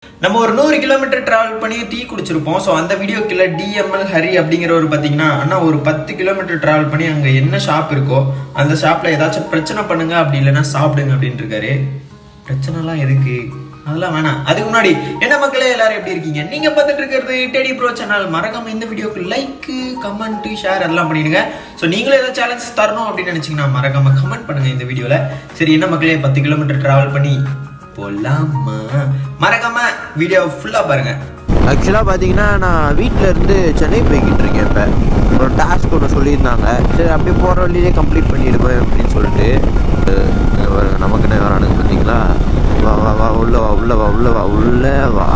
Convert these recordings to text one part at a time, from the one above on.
நம்ம ஒரு நூறு கிலோமீட்டர் டிராவல் பண்ணி டீ குடிச்சிருப்போம் ஸோ அந்த வீடியோக்குள்ள டிஎம்எல் ஹரி அப்படிங்கிறவர் பார்த்தீங்கன்னா அண்ணா ஒரு பத்து கிலோமீட்டர் டிராவல் பண்ணி அங்கே என்ன ஷாப் இருக்கோ அந்த ஷாப்பில் ஏதாச்சும் பிரச்சனை பண்ணுங்க அப்படி இல்லைன்னா சாப்பிடுங்க அப்படின்னு இருக்காரு பிரச்சனைலாம் எதுக்கு அதெல்லாம் வேணாம் அதுக்கு முன்னாடி என்ன மக்களே எல்லாரும் எப்படி இருக்கீங்க நீங்க பார்த்துட்டு இருக்கிறது டெடி ப்ரோ சேனல் மறக்காம இந்த வீடியோக்கு லைக் கமெண்ட் ஷேர் அதெல்லாம் பண்ணிடுங்க ஸோ நீங்களும் ஏதாவது சேலஞ்ச் தரணும் அப்படின்னு நினைச்சீங்கன்னா மறக்காம கமெண்ட் பண்ணுங்க இந்த வீடியோல சரி என்ன மக்களே பத்து கிலோமீட்டர் டிராவல் பண்ணி போலாமா மறக்காம வீடியோ ஃபுல்லா பாருங்க ஆக்சுவலாக பார்த்தீங்கன்னா நான் வீட்டில் இருந்து சென்னை போய்கிட்டு இருக்கேன் இப்போ ஒரு டாஸ்க் ஒன்று சொல்லியிருந்தாங்க சரி அப்படியே போகிற வழியிலே கம்ப்ளீட் பண்ணிடுவேன் அப்படின்னு சொல்லிட்டு அஹ் இங்க பாருங்க, நமக்கு என்ன வரானுங்க பார்த்தீங்களா வா வா வா உள்ள வா உள்ள வா உள்ள வா உள்ள வா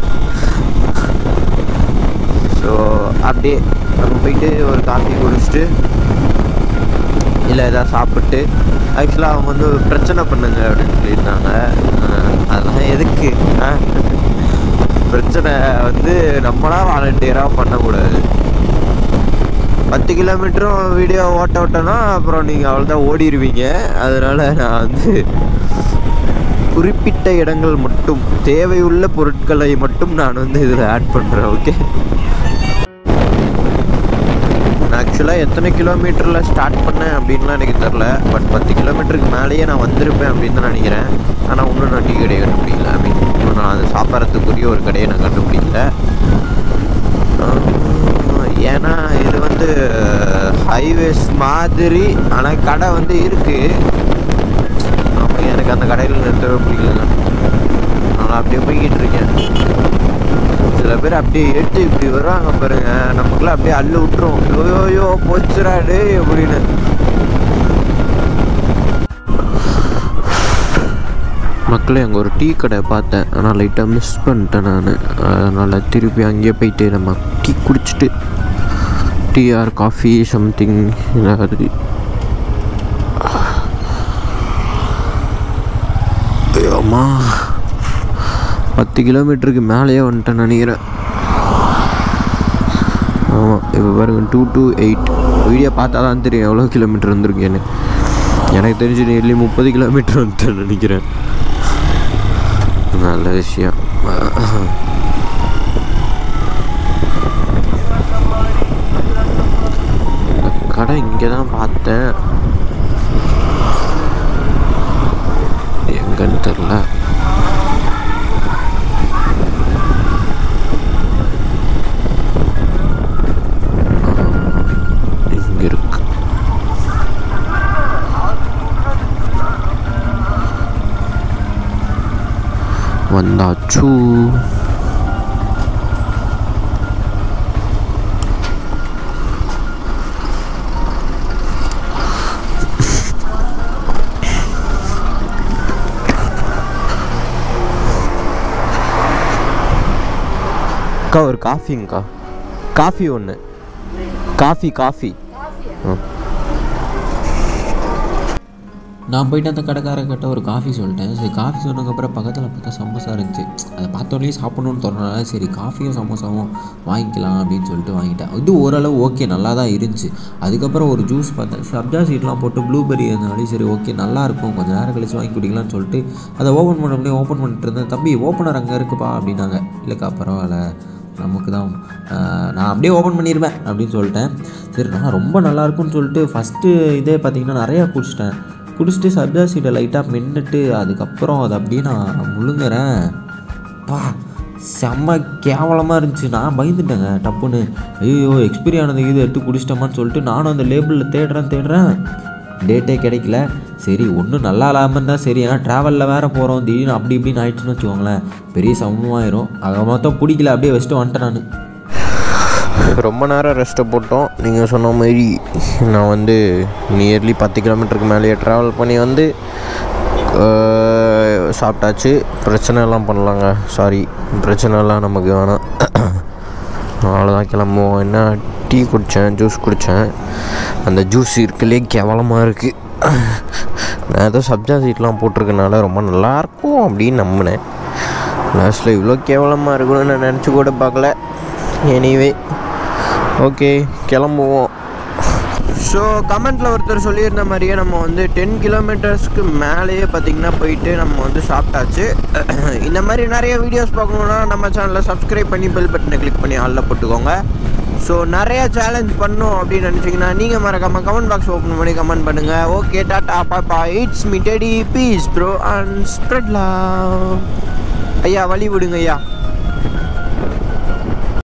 ஸோ அப்படியே நம்ம போயிட்டு ஒரு காஃபி குடிச்சிட்டு இல்லை எதாவது சாப்பிட்டு ஆக்சுவலாக அவங்க வந்து பிரச்சனை பண்ணுங்க அப்படின்னு சொல்லியிருந்தாங்க அஹ் அதெல்லாம் எதுக்கு ஆ? பிரச்சனை வந்து நம்மளா வாலண்டியராக பண்ணக்கூடாது பத்து கிலோமீட்டரும் வீடியோ ஓட்ட விட்டோன்னா அப்புறம் நீங்கள் அவ்வளோதான் ஓடிடுவீங்க அதனால் நான் வந்து குறிப்பிட்ட இடங்கள் மட்டும் தேவையுள்ள பொருட்களை மட்டும் நான் வந்து இதில் ஆட் பண்ணுறேன் ஓகே நான் ஆக்சுவலாக எத்தனை கிலோமீட்டரில் ஸ்டார்ட் பண்ணேன் அப்படின்லாம் எனக்கு தெரில பட் பத்து கிலோமீட்டருக்கு மேலேயே நான் வந்திருப்பேன் அப்படின்னு தான் நினைக்கிறேன் ஆனால் இன்னும் நான் டீ கடையை கண்டுபிடிக்கல ஐ மீன் இன்னும் நான் அது சாப்பிட்றதுக்குரிய ஒரு கடையை நான் கண்டுபிடிக்கல ஆஹ் ஏன்னா இது வந்து ஹைவேஸ் மாதிரி ஆனால் கடை வந்து இருக்குது ஆமாம் எனக்கு அந்த கடையில் நிறுத்தவே பிடிக்கல நான் அப்படியே போய்கிட்டு இருக்கேன் சில பேர் அப்படியே ஏட்டு இப்படி வருவாங்க பாருங்க நமக்குலாம் அப்படியே அள்ளு விட்டுரும் யோயோ போச்சுராடு அப்படின்னு மக்களே அங்கே ஒரு டீ கடை பார்த்தேன் ஆனால் லைட்டாக மிஸ் பண்ணிட்டேன் நான் அதனால் திருப்பி அங்கேயே போயிட்டு நம்ம டீ குடிச்சிட்டு டீ ஆர் காஃபி சம்திங் ஏதாவது ஐயோம்மா பத்து கிலோமீட்டருக்கு மேலேயே வந்துட்டேன் நினைக்கிறேன் ஆமாம் இப்போ பாருங்க டூ டூ எயிட் வீடியோ பார்த்தா தான் தெரியும் எவ்வளோ கிலோமீட்டர் வந்திருக்கேன்னு எனக்கு தெரிஞ்சு நியர்லி முப்பது கிலோமீட்டர் வந்துட்டேன் நினைக்கிறேன் நல்ல விஷயம் இந்த கடை இங்கே தான் பார்த்தேன் எங்கன்னு தெரில இங்க இருக்கு வந்தாச்சு அக்கா ஒரு காஃபிங்கக்கா காஃபி ஒன்று காஃபி காஃபி ஆ நான் போயிட்டு அந்த கடைக்காரர்கிட்ட ஒரு காஃபி சொல்லிட்டேன் சரி காஃபி சொன்னதுக்கப்புறம் பக்கத்தில் பார்த்தா சமோசா இருந்துச்சு அதை பார்த்தோன்னே சாப்பிடணும்னு தோணுனால சரி காஃபியும் சமோசாவும் வாங்கிக்கலாம் அப்படின்னு சொல்லிட்டு வாங்கிட்டேன் இது ஓரளவு ஓகே நல்லா தான் இருந்துச்சு அதுக்கப்புறம் ஒரு ஜூஸ் பார்த்தேன் சப்ஜா சீட்லாம் போட்டு ப்ளூபெரி இருந்தாலும் சரி ஓகே நல்லா இருக்கும் கொஞ்சம் நேரம் கழிச்சு வாங்கி குடிக்கலாம்னு சொல்லிட்டு அதை ஓப்பன் பண்ண முடியும் ஓப்பன் பண்ணிட்டு இருந்தேன் தம்பி ஓப்பனர் அங்கே இருக்குப்பா அப்படின்னாங்க இல்லைக்கா பரவாயில்ல நமக்கு தான் ஆஹ், நான் அப்படியே ஓப்பன் பண்ணிடுவேன் அப்படின்னு சொல்லிட்டேன் சரி நான் ரொம்ப நல்லா இருக்கும்னு சொல்லிட்டு ஃபஸ்ட்டு இதே பார்த்தீங்கன்னா நிறையா குடிச்சிட்டேன் குடிச்சிட்டு சப்ஜா சீடை லைட்டாக மென்னுட்டு அதுக்கப்புறம் அதை அப்படியே நான் முழுங்குறேன் பா செம்ம கேவலமாக இருந்துச்சு நான் பயந்துட்டேங்க டப்புன்னு ஐயோ எக்ஸ்பீரி ஆனது இது எடுத்து குடிச்சிட்டோமான்னு சொல்லிட்டு நானும் அந்த லேபிளில் தேடுறேன் தேடுறேன் டேட்டே கிடைக்கல சரி ஒன்றும் நல்லா இல்லாமல் இருந்தால் சரி ஏன்னா ட்ராவலில் வேறு போகிறோம் திடீர்னு அப்படி இப்படின்னு ஆயிடுச்சுன்னு வச்சுக்கோங்களேன் பெரிய சமமாயிரும் அதை மொத்தம் பிடிக்கல அப்படியே வச்சுட்டு வந்துட்டேன் நான் ரொம்ப நேரம் ரெஸ்ட்டை போட்டோம் நீங்கள் சொன்ன மாதிரி நான் வந்து நியர்லி பத்து கிலோமீட்டருக்கு மேலேயே ட்ராவல் பண்ணி வந்து அஹ், சாப்பிட்டாச்சு பிரச்சனைலாம் பண்ணலாங்க சாரி பிரச்சனைலாம் நமக்கு வேணாம் அவ்வளோதான் கிளம்புவோம் என்ன டீ குடித்தேன் ஜூஸ் குடித்தேன் அந்த ஜூஸ் இருக்குல்லே கேவலமாக இருக்குது நான் ஏதோ சப்ஜா சீட்லாம் போட்டிருக்கனால ரொம்ப நல்லாயிருக்கும் அப்படின்னு நம்பினேன் லாஸ்ட்டில் இவ்வளோ கேவலமாக இருக்கும்னு நான் நினச்சி கூட பார்க்கல எனிவே ஓகே கிளம்புவோம் ஸோ கமெண்ட்டில் ஒருத்தர் சொல்லியிருந்த மாதிரியே நம்ம வந்து டென் கிலோமீட்டர்ஸ்க்கு மேலேயே பார்த்திங்கன்னா போயிட்டு நம்ம வந்து சாப்பிட்டாச்சு இந்த மாதிரி நிறைய வீடியோஸ் பார்க்கணுன்னா நம்ம சேனலை சப்ஸ்கிரைப் பண்ணி பெல் பட்டனை கிளிக் பண்ணி ஆளில் போட்டுக்கோங்க ஸோ நிறைய சேலஞ்ச் பண்ணும் அப்படின்னு நினச்சிங்கன்னா நீங்கள் மறக்காமல் கமெண்ட் பாக்ஸ் ஓப்பன் பண்ணி கமெண்ட் பண்ணுங்கள் ஓகே டாட்டா பாப்பா it's me Teddy peace bro and spread love ஐயா வழி விடுங்க ஐயா